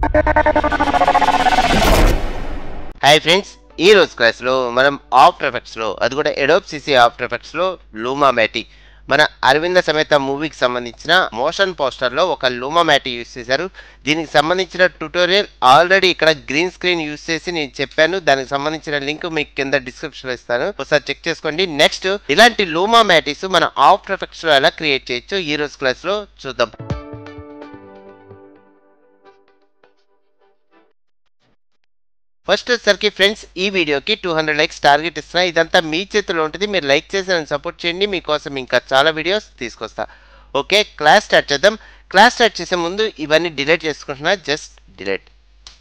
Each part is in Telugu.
హాయ్ ఫ్రెండ్స్ ఈ రోజు క్లాస్లో మనం ఆఫ్టర్ ఎఫెక్ట్స్లో అది కూడా ఎడోప్ సిసి ఆఫ్టర్ ఎఫెక్ట్స్లో లూమా మ్యాటి మన అరవింద సమేత మూవీకి సంబంధించిన మోషన్ పోస్టర్లో ఒక లూమా మ్యాటి యూస్ చేశారు దీనికి సంబంధించిన ట్యూటోరియల్ ఆల్రెడీ ఇక్కడ గ్రీన్ స్క్రీన్ యూస్ చేసి నేను చెప్పాను దానికి సంబంధించిన లింక్ మీకు కింద డిస్క్రిప్షన్లో ఇస్తాను ఒకసారి చెక్ చేసుకోండి నెక్స్ట్ ఇలాంటి లూమా మ్యాటీస్ మన ఆఫ్టర్ ఎఫెక్ట్స్లో ఎలా క్రియేట్ చేయొచ్చు ఈ రోజు క్లాస్లో చూద్దాం ఫస్ట్ వచ్చేసరికి ఫ్రెండ్స్ ఈ వీడియోకి టూ హండ్రెడ్ లైక్స్ టార్గెట్ ఇస్తున్నా ఇదంతా మీ చేతిలో ఉంటుంది మీరు లైక్ చేసి నన్ను సపోర్ట్ చేయండి మీకోసం ఇంకా చాలా వీడియోస్ తీసుకొస్తా ఓకే క్లాస్ స్టార్ట్ చేద్దాం క్లాస్ స్టార్ట్ చేసే ముందు ఇవన్నీ డిలీట్ చేసుకుంటున్నా జస్ట్ డిలీట్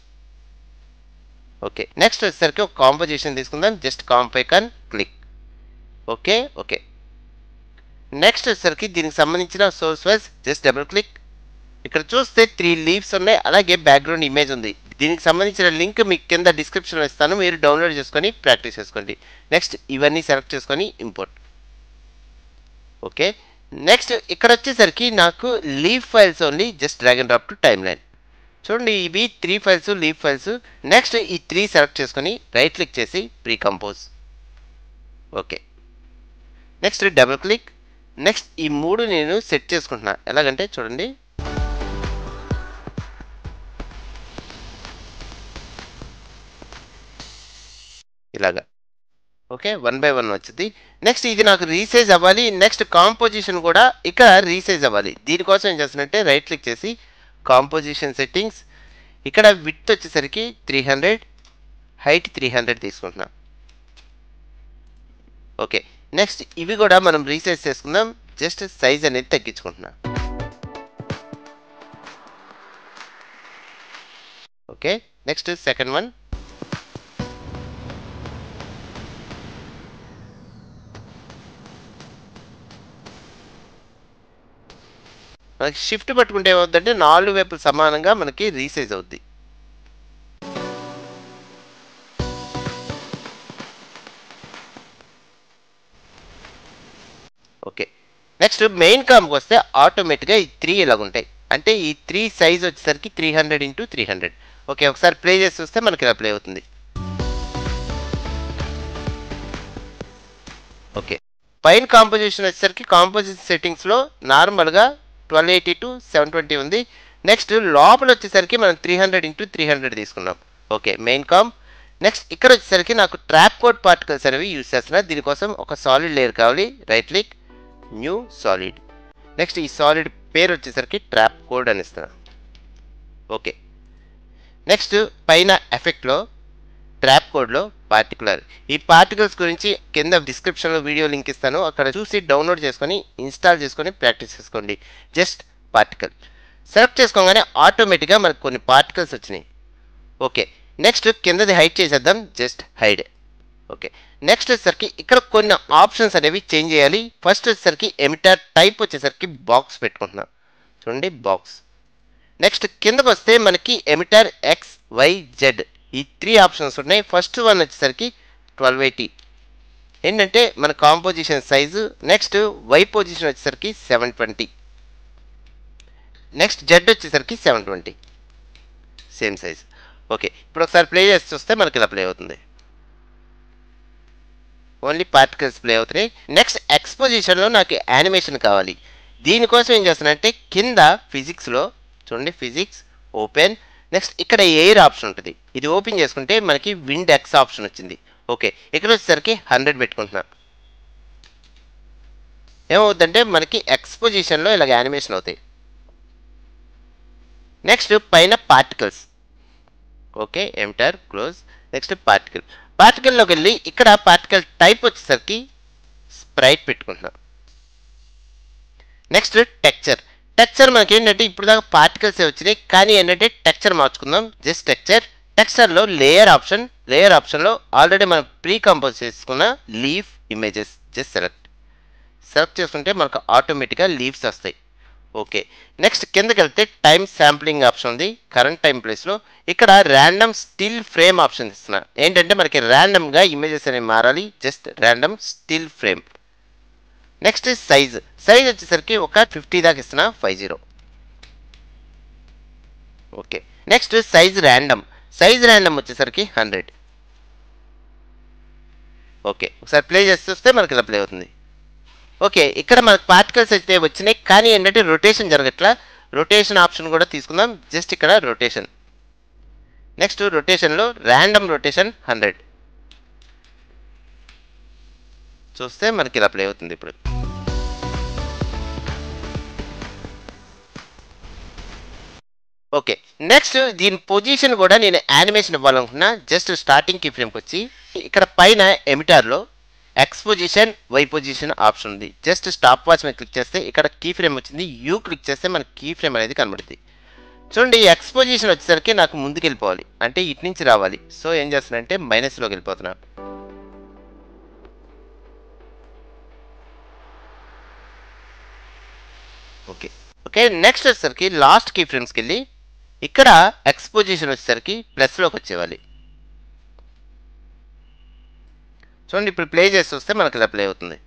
ఓకే నెక్స్ట్ వచ్చేసరికి ఒక కాంపోజిషన్ తీసుకుందాం జస్ట్ కాంపైకన్ క్లిక్ ఓకే ఓకే నెక్స్ట్ వచ్చేసరికి దీనికి సంబంధించిన source wise just double click ఇక్కడ చూస్తే త్రీ లీవ్స్ ఉన్నాయి అలాగే బ్యాక్గ్రౌండ్ ఇమేజ్ ఉంది దీనికి సంబంధించిన లింక్ మీకు కింద డిస్క్రిప్షన్లో ఇస్తాను మీరు డౌన్లోడ్ చేసుకొని ప్రాక్టీస్ చేసుకోండి నెక్స్ట్ ఇవన్నీ సెలెక్ట్ చేసుకొని ఇంపోర్ట్ ఓకే నెక్స్ట్ ఇక్కడ వచ్చేసరికి నాకు leave files only just drag and drop to timeline చూడండి ఇవి three files leave files next ఈ త్రీ సెలెక్ట్ చేసుకొని రైట్ క్లిక్ చేసి precompose okay next double click next ఈ మూడు నేను సెట్ చేసుకుంటున్నా ఎలాగంటే చూడండి ఇలాగా ఓకే వన్ బై వన్ వచ్చింది నెక్స్ట్ ఇది నాకు రీసైజ్ అవ్వాలి నెక్స్ట్ కాంపోజిషన్ కూడా ఇక్కడ రీసైజ్ అవ్వాలి దీనికోసం ఏం చేస్తున్నట్టే రైట్ క్లిక్ చేసి కాంపోజిషన్ సెట్టింగ్స్ ఇక్కడ విత్ వచ్చేసరికి three hundred height three hundred తీసుకుంటున్నాం ఓకే నెక్స్ట్ ఇవి కూడా మనం రీసైజ్ చేసుకుందాం జస్ట్ సైజ్ అనేది తగ్గించుకుంటున్నాం ఓకే నెక్స్ట్ సెకండ్ వన్ మనకి షిఫ్ట్ పట్టుకుంటే ఏమవుతుందంటే నాలుగు వైపులు సమానంగా మనకి రీసైజ్ అవుద్ది ఓకే నెక్స్ట్ మెయిన్ కామ్కి వస్తే ఆటోమేటిక్గా ఈ త్రీ ఇలాగ ఉంటాయి అంటే ఈ త్రీ సైజ్ వచ్చేసరికి three hundred into three hundred okay ఒకసారి ప్లే చేసి చూస్తే మనకి ఇలా ప్లే అవుతుంది ఓకే పైన కాంపోజిషన్ వచ్చేసరికి కాంపోజిషన్ సెట్టింగ్స్లో నార్మల్గా twelve eighty to seven twenty ఉంది నెక్స్ట్ లోపల వచ్చేసరికి మనం three hundred into three hundred తీసుకున్నాం ఓకే మెయిన్ కామ్ నెక్స్ట్ ఇక్కడ వచ్చేసరికి నాకు ట్రాప్ కోడ్ పార్టికల్స్ అనేవి యూస్ చేస్తున్నా దీనికోసం ఒక సాలిడ్ లేయర్ కావాలి right click new solid next ఈ సాలిడ్ పేరు వచ్చేసరికి ట్రాప్ కోడ్ అని ఇస్తున్నా ఓకే నెక్స్ట్ పైన ఎఫెక్ట్లో ట్రాప్ కోడ్లో పార్టికులర్ ఈ పార్టికల్స్ గురించి కింద డిస్క్రిప్షన్లో వీడియో లింక్ ఇస్తాను అక్కడ చూసి డౌన్లోడ్ చేసుకొని ఇన్స్టాల్ చేసుకొని ప్రాక్టీస్ చేసుకోండి జస్ట్ పార్టికల్ సెలెక్ట్ చేసుకోగానే ఆటోమేటిక్గా మనకు కొన్ని పార్టికల్స్ వచ్చినాయి ఓకే నెక్స్ట్ కిందది హైడ్ చేసేద్దాం జస్ట్ హైడ్ ఓకే నెక్స్ట్ వచ్చేసరికి ఇక్కడ కొన్ని ఆప్షన్స్ అనేవి చేంజ్ చేయాలి ఫస్ట్ వచ్చేసరికి ఎమిటర్ టైప్ వచ్చేసరికి బాక్స్ పెట్టుకుంటున్నాం చూడండి బాక్స్ నెక్స్ట్ కిందకు వస్తే మనకి ఎమిటర్ ఎక్స్ వై జెడ్ ఈ త్రీ ఆప్షన్స్ ఉన్నాయి ఫస్ట్ వన్ వచ్చేసరికి ట్వెల్వ్ ఎయిటీ ఏంటంటే మన composition size next Y position వచ్చేసరికి సెవెన్ ట్వంటీ నెక్స్ట్ జెడ్ వచ్చేసరికి seven twenty same size okay ఇప్పుడు ఒకసారి ప్లే చేసి చూస్తే మనకి ఇలా ప్లే అవుతుంది ఓన్లీ పార్టికల్స్ ప్లే అవుతున్నాయి నెక్స్ట్ ఎక్స్పోజిషన్లో నాకు యానిమేషన్ కావాలి దీనికోసం ఏం చేస్తానంటే కింద ఫిజిక్స్లో చూడండి ఫిజిక్స్ ఓపెన్ నెక్స్ట్ ఇక్కడ ఎయిర్ ఆప్షన్ ఉంటుంది ఇది ఓపెన్ చేసుకుంటే మనకి విండ్ ఎక్స్ ఆప్షన్ వచ్చింది ఓకే ఇక్కడ వచ్చేసరికి హండ్రెడ్ పెట్టుకుంటున్నా ఏమవుతుందంటే మనకి ఎక్స్పోజిషన్లో ఇలాగ యానిమేషన్ అవుతాయి నెక్స్ట్ పైన particles okay enter close next particle పార్టికల్లోకి వెళ్ళి ఇక్కడ పార్టికల్ టైప్ వచ్చేసరికి స్ప్రైట్ పెట్టుకుంటున్నాం నెక్స్ట్ టెక్చర్ టెక్చర్ మనకి ఏంటంటే ఇప్పుడు దాకా పార్టికల్స్ వచ్చినాయి కానీ ఏంటంటే టెక్చర్ మార్చుకుందాం జస్ట్ టెక్చర్ టెక్చర్లో లేయర్ ఆప్షన్ లేయర్ ఆప్షన్లో ఆల్రెడీ మనం ప్రీ కంపోజ్ చేసుకున్న leaf images just select select చేసుకుంటే మనకు ఆటోమేటిక్గా లీవ్స్ వస్తాయి ఓకే నెక్స్ట్ కిందకి వెళ్తే టైం శాంప్లింగ్ ఆప్షన్ ఉంది కరెంట్ టైం ప్లేస్లో ఇక్కడ ర్యాండమ్ స్టిల్ ఫ్రేమ్ ఆప్షన్ ఇస్తున్నా ఏంటంటే మనకి ర్యాండమ్గా ఇమేజెస్ అనేవి మారాలి just random still frame next size size వచ్చేసరికి ఒక ఫిఫ్టీ దాకా ఇస్తున్నా five zero okay next size random size random వచ్చేసరికి హండ్రెడ్ ఓకే ఒకసారి ప్లే చేసి చూస్తే మనకి ఇలా ప్లే అవుతుంది ఓకే ఇక్కడ మనకు పార్టికల్స్ అయితే వచ్చినాయి కానీ ఏంటంటే రొటేషన్ జరగట్లా రొటేషన్ ఆప్షన్ కూడా తీసుకుందాం జస్ట్ ఇక్కడ రొటేషన్ నెక్స్ట్ రొటేషన్లో ర్యాండమ్ రొటేషన్ హండ్రెడ్ చూస్తే మనకి ఇలా ప్లే అవుతుంది ఇప్పుడు ఓకే నెక్స్ట్ దీని పొజిషన్ కూడా నేను యానిమేషన్ ఇవ్వాలనుకున్నా జస్ట్ స్టార్టింగ్ కీ ఫ్రేమ్కి వచ్చి ఇక్కడ పైన ఎమిటార్లో X position Y position option ఉంది జస్ట్ స్టాప్ వాచ్ మీద క్లిక్ చేస్తే ఇక్కడ కీ ఫ్రేమ్ వచ్చింది యూ క్లిక్ చేస్తే మనకి కీ ఫ్రేమ్ అనేది కనబడుతుంది చూడండి ఎక్స్ పొజిషన్ వచ్చేసరికి నాకు ముందుకు వెళ్ళిపోవాలి అంటే ఇటు నుంచి రావాలి సో ఏం చేస్తున్నానంటే మైనస్లోకి వెళ్ళిపోతున్నాను ఓకే ఓకే నెక్స్ట్ వచ్చేసరికి లాస్ట్ కీ ఫ్రేమ్స్కి వెళ్ళి ఇక్కడ ఎక్స్పోజిషన్ వచ్చేసరికి ప్లస్లోకి వచ్చేవాలి చూడండి ఇప్పుడు ప్లే చేసి వస్తే మనకి ఇలా ప్లే అవుతుంది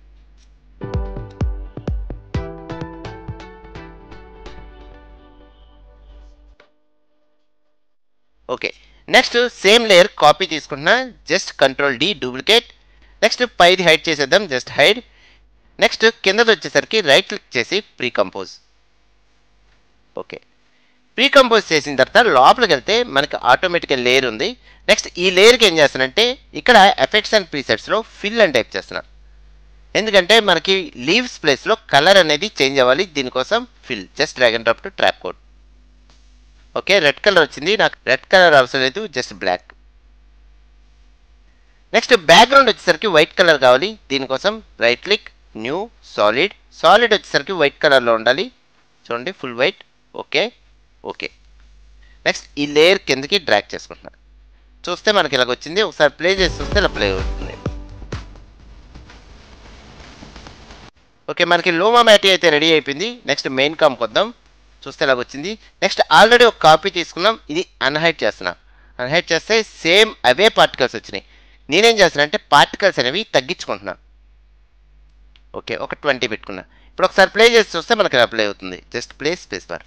okay next same layer copy తీసుకుంటున్నా just control D duplicate next పైది హైడ్ చేసేద్దాం జస్ట్ హైడ్ నెక్స్ట్ కిందది వచ్చేసరికి రైట్ క్లిక్ చేసి precompose okay precompose చేసిన తర్వాత లోపలికి వెళ్తే మనకి ఆటోమేటిక్గా లేయర్ ఉంది నెక్స్ట్ ఈ లేయర్కి ఏం చేస్తానంటే ఇక్కడ ఎఫెక్ట్స్ అండ్ ప్రీసెట్స్లో ఫిల్ అని టైప్ చేస్తున్నా ఎందుకంటే మనకి లీవ్స్ ప్లేస్లో కలర్ అనేది చేంజ్ అవ్వాలి దీనికోసం fill just drag and drop to trapcode okay red colour వచ్చింది నాకు రెడ్ కలర్ అవసరం లేదు జస్ట్ బ్లాక్ నెక్స్ట్ బ్యాక్గ్రౌండ్ వచ్చేసరికి వైట్ కలర్ కావాలి దీనికోసం right click new solid solid వచ్చేసరికి వైట్ కలర్లో ఉండాలి చూడండి full white okay okay next ఈ లేయర్ కిందకి డ్రాక్ చేసుకుంటున్నాను చూస్తే మనకి ఇలాగ వచ్చింది ఒకసారి ప్లే చేసి చూస్తే ఇలా ప్లే అవుతుంది ఓకే మనకి లోమా మ్యాటీ అయితే రెడీ అయిపోయింది నెక్స్ట్ మెయిన్ కామ్కి వద్దాం చూస్తే ఇలాగ వచ్చింది నెక్స్ట్ ఆల్రెడీ ఒక కాపీ తీసుకున్నాం ఇది అన్హైడ్ చేస్తున్నా అన్హైడ్ చేస్తే సేమ్ అవే పార్టికల్స్ వచ్చినాయి నేనేం చేస్తున్నా అంటే పార్టికల్స్ అనేవి తగ్గించుకుంటున్నా ఓకే ఒక ట్వంటీ పెట్టుకున్నా ఇప్పుడు ఒకసారి ప్లే చేసి చూస్తే మనకి ఇలా ప్లే అవుతుంది just play space bar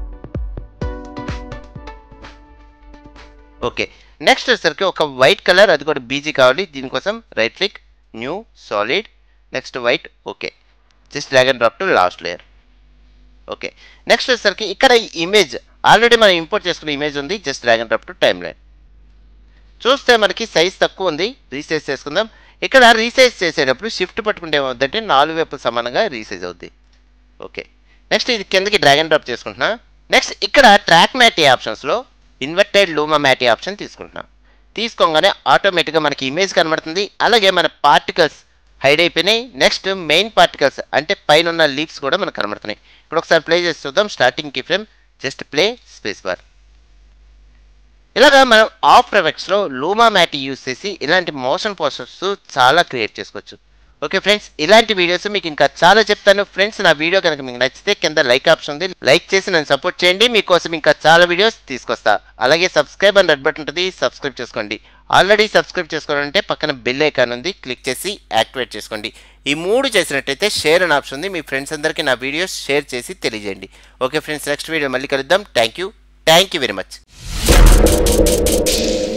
okay next వచ్చేసరికి ఒక వైట్ కలర్ అది కూడా బీజీ కావాలి దీనికోసం right click new solid next white okay just drag and drop to last layer okay next వచ్చేసరికి ఇక్కడ ఇమేజ్ ఆల్రెడీ మనం ఇంపోర్ట్ చేసుకున్న ఇమేజ్ ఉంది just drag and drop to timeline చూస్తే మనకి సైజ్ తక్కువ ఉంది రీసైజ్ చేసుకుందాం ఇక్కడ రీసైజ్ చేసేటప్పుడు షిఫ్ట్ పట్టుకుంటే ఏమవుతుందంటే నాలుగు వైపులు సమానంగా రీసైజ్ అవుద్ది ఓకే నెక్స్ట్ ఇది కిందకి డ్రాగన్ డ్రాప్ చేసుకుంటున్నా నెక్స్ట్ ఇక్కడ ట్రాక్ మ్యాటీ ఆప్షన్స్లో ఇన్వర్టెడ్ లూమా మ్యాటీ ఆప్షన్ తీసుకుంటున్నాం తీసుకోగానే ఆటోమేటిక్గా మనకి ఇమేజ్ కనబడుతుంది అలాగే మన పార్టికల్స్ హైడ్ అయిపోయినాయి నెక్స్ట్ మెయిన్ పార్టికల్స్ అంటే పైన ఉన్న లీవ్స్ కూడా మనకు కనబడుతున్నాయి ఇప్పుడు ఒకసారి ప్లే చేసి చూద్దాం starting keyframe just play space bar ఇలాగా మనం ఆఫ్టర్ ఎఫెక్ట్స్లో లూమా మ్యాట్ యూస్ చేసి ఇలాంటి మోషన్ పోస్టర్స్ చాలా క్రియేట్ చేసుకోవచ్చు ఓకే ఫ్రెండ్స్ ఇలాంటి వీడియోస్ మీకు ఇంకా చాలా చెప్తాను ఫ్రెండ్స్ నా వీడియో కనుక మీకు నచ్చితే కింద లైక్ ఆప్షన్ ఉంది లైక్ చేసి నన్ను సపోర్ట్ చేయండి మీకోసం ఇంకా చాలా వీడియోస్ తీసుకొస్తా అలాగే సబ్స్క్రైబ్ అని రెడ్ బటన్ ఉంటుంది సబ్స్క్రైబ్ చేసుకోండి ఆల్రెడీ సబ్స్క్రైబ్ చేసుకోవాలంటే పక్కన బెల్ ఐకాన్ ఉంది క్లిక్ చేసి యాక్టివేట్ చేసుకోండి ఈ మూడు చేసినట్టయితే షేర్ అని ఆప్షన్ ఉంది మీ ఫ్రెండ్స్ అందరికీ నా వీడియోస్ షేర్ చేసి తెలియజేయండి ఓకే ఫ్రెండ్స్ నెక్స్ట్ వీడియో మళ్ళీ కలుద్దాం thank you thank you very much